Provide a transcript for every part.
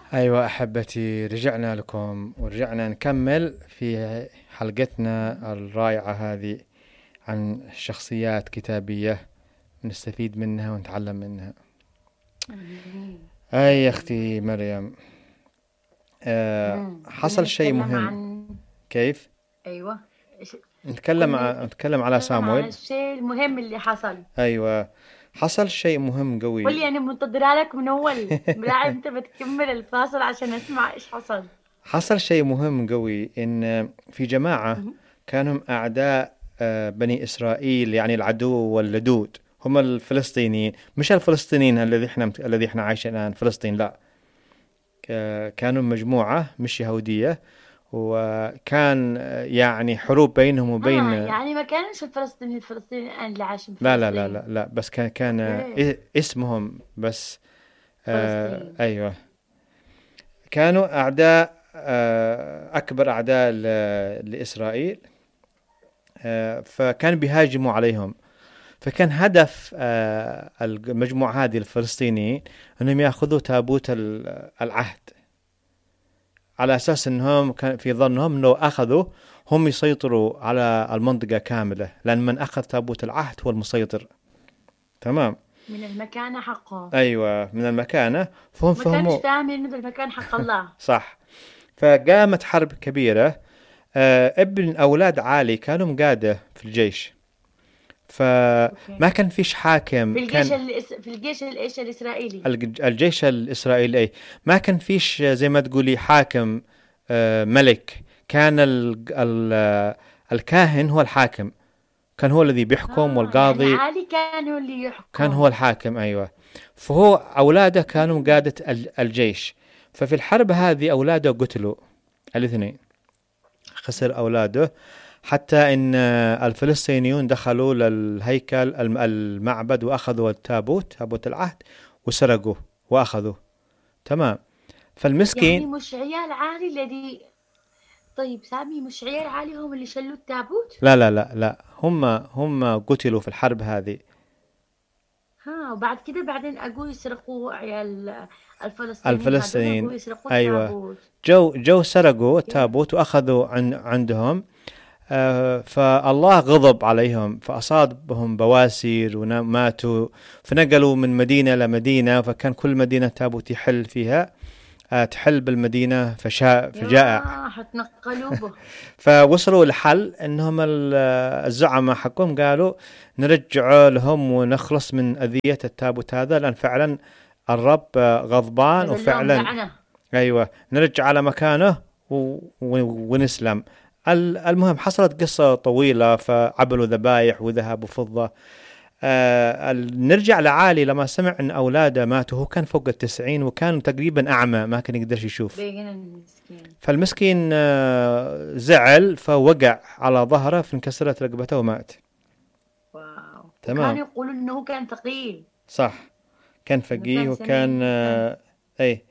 أيوة أحبتي رجعنا لكم ورجعنا نكمل في حلقتنا الرائعة هذه عن شخصيات كتابية نستفيد منها ونتعلم منها أي يا أختي مريم آه حصل شيء مهم عن... كيف؟ ايوه نتكلم ع... نتكلم على سامويل الشيء المهم اللي حصل ايوه حصل شيء مهم قوي قول لي انا منتظره لك من اول لا انت بتكمل الفاصل عشان اسمع ايش حصل حصل شيء مهم قوي ان في جماعه كانوا اعداء آه، بني اسرائيل يعني العدو واللدود هم الفلسطينيين مش الفلسطينيين الذي احنا الذي احنا عايشين الان فلسطين لا كانوا مجموعه مش يهوديه وكان آه، يعني حروب بينهم وبين آه يعني ما كانش الفلسطينيين الفلسطينيين الان اللي عايشين لا لا لا لا لا بس كان كان أوكي. اسمهم بس آه فلسطين. ايوه كانوا اعداء آه اكبر اعداء ل- لاسرائيل آه فكان بيهاجموا عليهم فكان هدف آه المجموعة هذه الفلسطينيين انهم ياخذوا تابوت ال- العهد على اساس انهم كان في ظنهم انه اخذوا هم يسيطروا على المنطقة كاملة لان من اخذ تابوت العهد هو المسيطر تمام من المكانه حقه ايوه من المكانة فهم ما فهموا كانش فاهمين انه المكان حق الله صح فقامت حرب كبيرة آه ابن أولاد عالي كانوا مقادة في الجيش فما كان فيش حاكم في الجيش كان الإس... في الجيش الايش الاسرائيلي الج- الجيش الإسرائيلي ما كان فيش زي ما تقولي حاكم آه ملك كان ال ال الكاهن هو الحاكم كان هو الذي بيحكم آه، والقاضي يعني عالي كانوا اللي يحكم كان هو الحاكم أيوة فهو أولاده كانوا قادة ال- الجيش ففي الحرب هذه أولاده قتلوا الاثنين خسر أولاده حتى إن الفلسطينيون دخلوا للهيكل الم- المعبد وأخذوا التابوت تابوت العهد وسرقوه وأخذوه تمام فالمسكين يعني مش عيال عالي الذي طيب سامي مش عيال عالي هم اللي شلوا التابوت لا لا لا لا هم هم قتلوا في الحرب هذه ها وبعد كده بعدين اقوا يسرقوا عيال الفلسطينيين الفلسطينيين، هذول أقوا يسرقوا أيوة. التابوت جو جو سرقوا التابوت واخذوا عن عندهم آه، فالله غضب عليهم فاصابهم بواسير وماتوا فنقلوا من مدينه لمدينه فكان كل مدينه تابوت يحل فيها آه، تحل بالمدينه فشاء فجائع يا حتنقلوا به فوصلوا لحل انهم ال- الزعماء حقهم قالوا نرجع لهم ونخلص من اذيه التابوت هذا لان فعلا الرب آه، غضبان نزل لهم وفعلا لعنة. ايوه نرجع على مكانه و... و... ونسلم ال- المهم حصلت قصة طويلة فعبلوا ذبايح وذهب وفضة آه ال- نرجع لعالي لما سمع ان اولاده ماتوا هو كان فوق التسعين وكان تقريبا اعمى ما كان يقدرش يشوف بيجن المسكين فالمسكين آه زعل فوقع على ظهره فانكسرت رقبته ومات واو تمام. كانوا يقولوا انه هو كان ثقيل صح كان فقيه كان وكان سمين. آه اي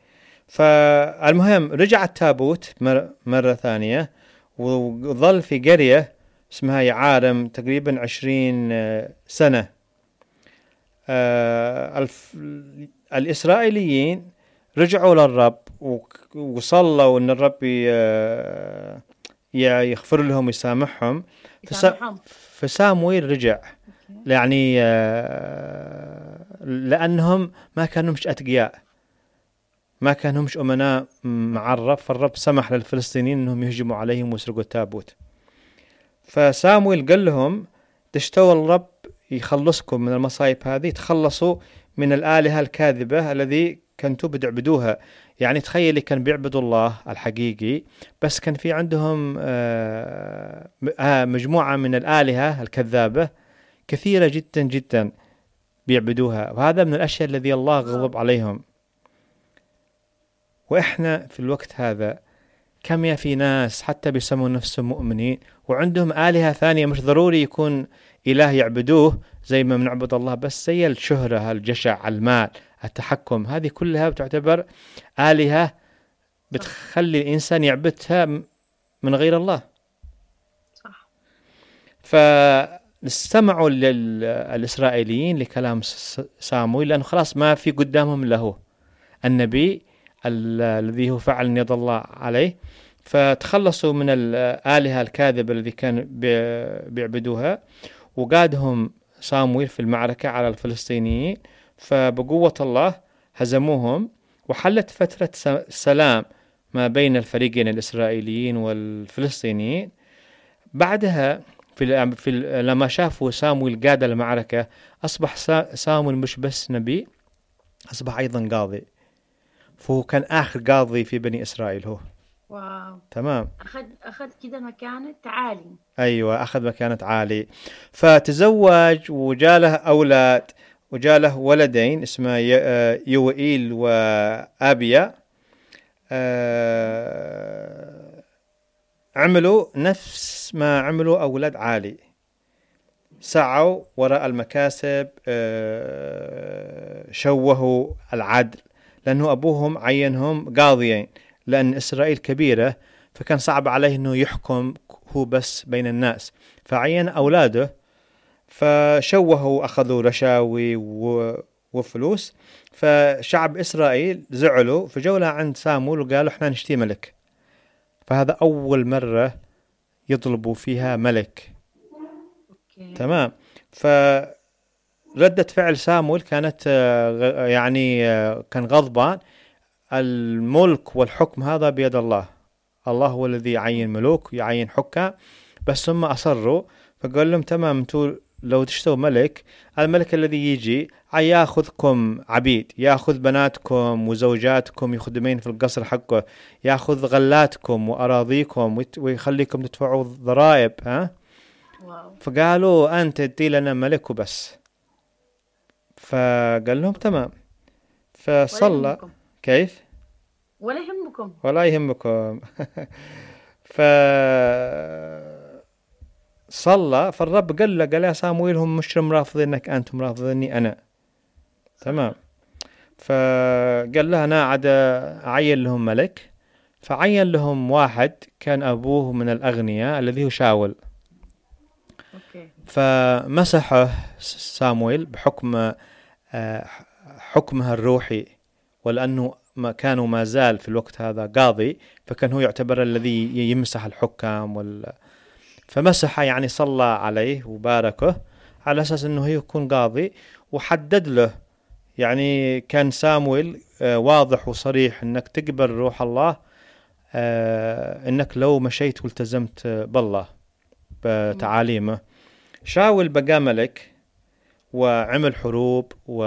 فالمهم رجع التابوت مر مرة ثانية وظل في قرية اسمها يعارم تقريبا عشرين آه، سنة آه الف الإسرائيليين رجعوا للرب وك- وصلوا ان الرب ي- آه، ي- يغفر لهم ويسامحهم فس- يسامحهم فسامويل رجع يعني آه، لانهم ما كانوا مش اتقياء ما كانوا مش امناء مع الرب فالرب سمح للفلسطينيين انهم يهجموا عليهم ويسرقوا التابوت فسامويل قال لهم تشتوا الرب يخلصكم من المصايب هذه تخلصوا من الآلهة الكاذبة الذي كنتوا بتعبدوها يعني تخيلي كان بيعبدوا الله الحقيقي بس كان في عندهم آه، م- آه، مجموعة من الآلهة الكذابة كثيرة جدا جدا بيعبدوها وهذا من الأشياء الذي الله غضب عليهم وإحنا في الوقت هذا كم يا في ناس حتى بيسموا نفسهم مؤمنين وعندهم آلهة ثانية مش ضروري يكون إله يعبدوه زي ما بنعبد الله بس زي الشهرة الجشع المال التحكم هذه كلها بتعتبر آلهة بتخلي الإنسان يعبدها م- من غير الله صح فاستمعوا للإسرائيليين لكلام س- سامويل لأنه خلاص ما في قدامهم إلا هو النبي الذي هو فعل يد الله عليه فتخلصوا من الآلهة الكاذبة الذي كانوا بيعبدوها وقادهم صامويل في المعركة على الفلسطينيين فبقوة الله هزموهم وحلت فترة سلام ما بين الفريقين الإسرائيليين والفلسطينيين بعدها في, في لما شافوا سامويل قاد المعركة أصبح سامويل مش بس نبي أصبح أيضا قاضي فهو كان آخر قاضي في بني إسرائيل هو واو تمام أخذ أخذ كده مكانة عالي أيوة أخذ مكانة عالي فتزوج وجاله أولاد وجاله ولدين اسمه آه، يوئيل وآبيا آه، عملوا نفس ما عملوا أولاد عالي سعوا وراء المكاسب آه، شوهوا العدل لأنه أبوهم عينهم قاضيين لأن إسرائيل كبيرة فكان صعب عليه أنه يحكم هو بس بين الناس فعين أولاده فشوهوا أخذوا رشاوي وفلوس فشعب إسرائيل زعلوا فجوا عند سامول وقالوا احنا نشتي ملك فهذا أول مرة يطلبوا فيها ملك أوكي. تمام فردة فعل سامول كانت آه، يعني آه، كان غضبان الملك والحكم هذا بيد الله الله هو الذي يعين ملوك يعين حكام بس هم أصروا فقال لهم تمام انتوا لو تشتوا ملك الملك الذي يجي ياخذكم عبيد ياخذ بناتكم وزوجاتكم يخدمين في القصر حقه ياخذ غلاتكم واراضيكم ويخليكم تدفعوا ضرائب ها واو. فقالوا انت ادي لنا ملك وبس فقال لهم تمام فصلى كيف ولا يهمكم ولا يهمكم ف صلى فالرب قال له قال يا صامويل هم مش مرافضينك انتم مرافضيني انا تمام فقال له انا عاد اعين لهم ملك فعين لهم واحد كان ابوه من الاغنياء الذي هو شاول أوكي. فمسحه سامويل بحكم آه، حكمه الروحي ولانه ما كانوا ما زال في الوقت هذا قاضي فكان هو يعتبر الذي يمسح الحكام وال فمسح يعني صلى عليه وباركه على اساس انه يكون قاضي وحدد له يعني كان سامويل آه، واضح وصريح انك تقبل روح الله آه، انك لو مشيت والتزمت بالله بتعاليمه شاول بقى ملك وعمل حروب و